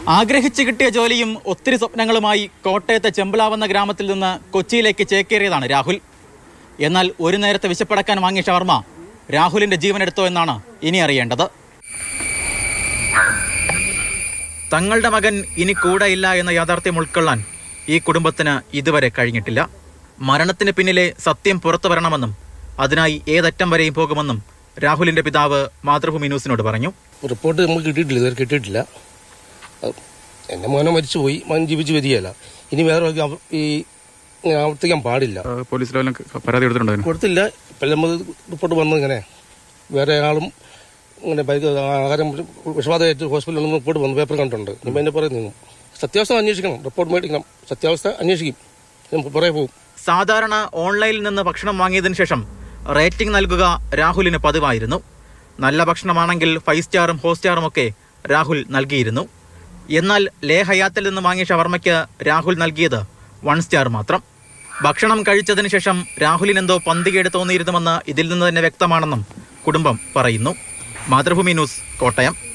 ആഗ്രഹിച്ചു കിട്ടിയ ജോലിയും ഒത്തിരി സ്വപ്നങ്ങളുമായി കോട്ടയത്തെ ചെമ്പിളാവുന്ന ഗ്രാമത്തിൽ നിന്ന് കൊച്ചിയിലേക്ക് ചേക്കേറിയതാണ് രാഹുൽ എന്നാൽ ഒരു നേരത്തെ വിശപ്പടക്കാൻ വാങ്ങിയ ഷവർമ്മ രാഹുലിന്റെ ജീവനെടുത്തോ എന്നാണ് ഇനി അറിയേണ്ടത് തങ്ങളുടെ മകൻ ഇനി കൂടെയില്ല എന്ന യാഥാർത്ഥ്യം ഉൾക്കൊള്ളാൻ ഈ കുടുംബത്തിന് ഇതുവരെ കഴിഞ്ഞിട്ടില്ല മരണത്തിന് പിന്നിലെ സത്യം പുറത്തു വരണമെന്നും അതിനായി ഏതറ്റം വരെയും പോകുമെന്നും രാഹുലിന്റെ പിതാവ് മാതൃഭൂമി ന്യൂസിനോട് പറഞ്ഞു റിപ്പോർട്ട് നമുക്ക് കിട്ടിയിട്ടില്ല ഇതുവരെ കിട്ടിയിട്ടില്ല അത് എൻ്റെ മോനെ മരിച്ചുപോയി മകൻ ജീവിച്ച് വരികയല്ല ഇനി വേറെ ഒരു അവ- ഈ ഇങ്ങനെ ആവർത്തിക്കാൻ പാടില്ല പോലീസിലെല്ലാം പരാതി കൊടുത്തിട്ടുണ്ടോ കൊടുത്തില്ല ഇപ്പം നമ്മൾ റിപ്പോർട്ട് വന്നത് ഇങ്ങനെ വേറെ ആളും ഇങ്ങനെ ബൈക്ക് ആഹാരം വിഷവാദമായിട്ട് ഹോസ്പിറ്റലിൽ നിന്ന് റിപ്പോർട്ട് വന്നു പേപ്പർ കണ്ടിട്ടുണ്ട് ഇപ്പം എന്നെ പറയുന്നു സത്യാവസ്ഥ അന്വേഷിക്കണം റിപ്പോർട്ട് മേടിക്കണം സത്യാവസ്ഥ അന്വേഷിക്കും നമുക്ക് പുറകെ പോകും സാധാരണ ഓൺലൈനിൽ നിന്ന് ഭക്ഷണം വാങ്ങിയതിനു ശേഷം റേറ്റിംഗ് നൽകുക രാഹുലിന് പതിവായിരുന്നു നല്ല ഭക്ഷണമാണെങ്കിൽ ഫൈവ് സ്റ്റാറും ഫോർ സ്റ്റാറും ഒക്കെ രാഹുൽ നൽകിയിരുന്നു എന്നാൽ ലേ ഹയാത്തിൽ നിന്ന് വാങ്ങിയ ഷവർമ്മയ്ക്ക് രാഹുൽ നൽകിയത് വൺ സ്റ്റാർ മാത്രം ഭക്ഷണം കഴിച്ചതിന് ശേഷം രാഹുലിനെന്തോ പന്തികേട് തോന്നിയിരുന്നുവെന്ന് ഇതിൽ നിന്ന് തന്നെ വ്യക്തമാണെന്നും കുടുംബം പറയുന്നു മാതൃഭൂമി ന്യൂസ് കോട്ടയം